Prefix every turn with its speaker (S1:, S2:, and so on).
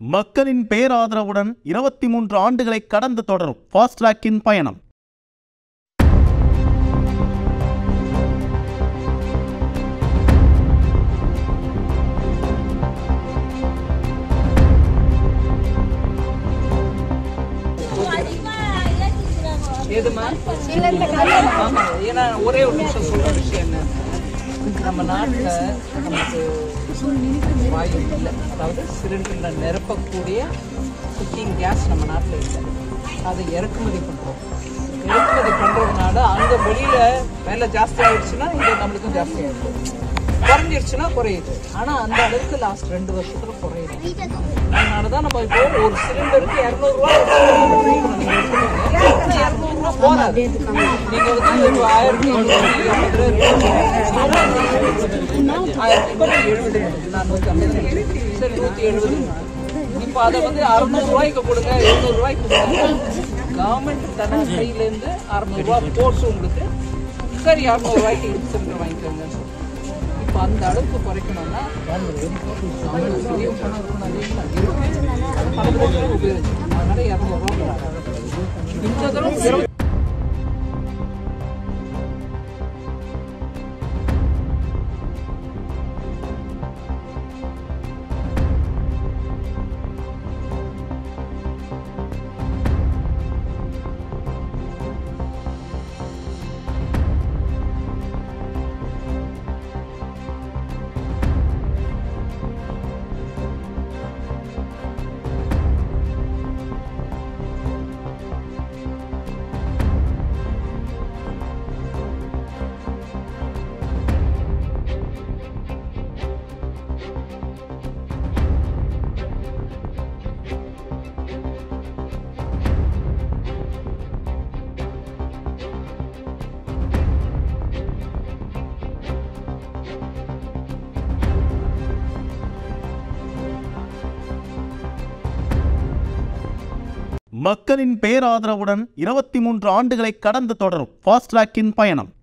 S1: மக்களின் பேராதரவுடன் இருபத்தி மூன்று ஆண்டுகளை கடந்து தொடரும் ஃபாஸ்ட்ராக்கின் பயணம்
S2: எதுமா ஆமா ஏன்னா ஒரே ஒரு நிமிஷம் சொல்ற விஷயம் என்ன நம்ம நாட்டுல நமக்கு வாயு இல்லை அதாவது சிலிண்டர்ல நிரப்பக்கூடிய குக்கிங் கேஸ் நம்ம நாட்டுல இல்லை அதை இறக்குமதி பண்றோம் இறக்குமதி பண்றதுனால அங்க வெளியில விலை ஜாஸ்தி ஆயிடுச்சுன்னா இங்க நம்மளுக்கும் ஜாஸ்தி ஆயிடுச்சு குறைஞ்சிருச்சுன்னா குறையுது ஆனா அந்த அளவுக்கு லாஸ்ட் ரெண்டு வருஷத்துல குறையுது அதனாலதான் நம்ம இப்போ ஒரு சிலிண்டருக்கு இரநூறுவா இரநூறுவா போறாது நீங்க வந்து இப்போ ஆயிரத்தி எழுபது ஆயிரத்தி எழுபது நான் நூத்தி ஐம்பது சரி நூத்தி எழுபது இப்போ அதை வந்து அறுநூறு ரூபாய்க்கு கொடுங்க எழுநூறு ரூபாய்க்கு கொடுங்க கவர்மெண்ட் தன கையில இருந்து அறுநூறு ரூபாய் போட்டு உங்களுக்கு சரி இரநூறு ரூபாய்க்கு சிலிண்டர் வாங்கிக்கோங்க இப்போ அந்த அளவுக்கு குறைக்கணும்னா கவர்மெண்ட் பெரிய பணம் இருக்கணும் அது இல்லை. இருக்கு. அது பல பேருக்கு உபயோகிச்சு அதனால இரநூறுவா இந்த தடவை இருபது
S1: மக்களின் பேராதரவுடன் இருபத்தி மூன்று ஆண்டுகளை கடந்து தொடரும் ஃபாஸ்ட்ராக்கின் பயணம்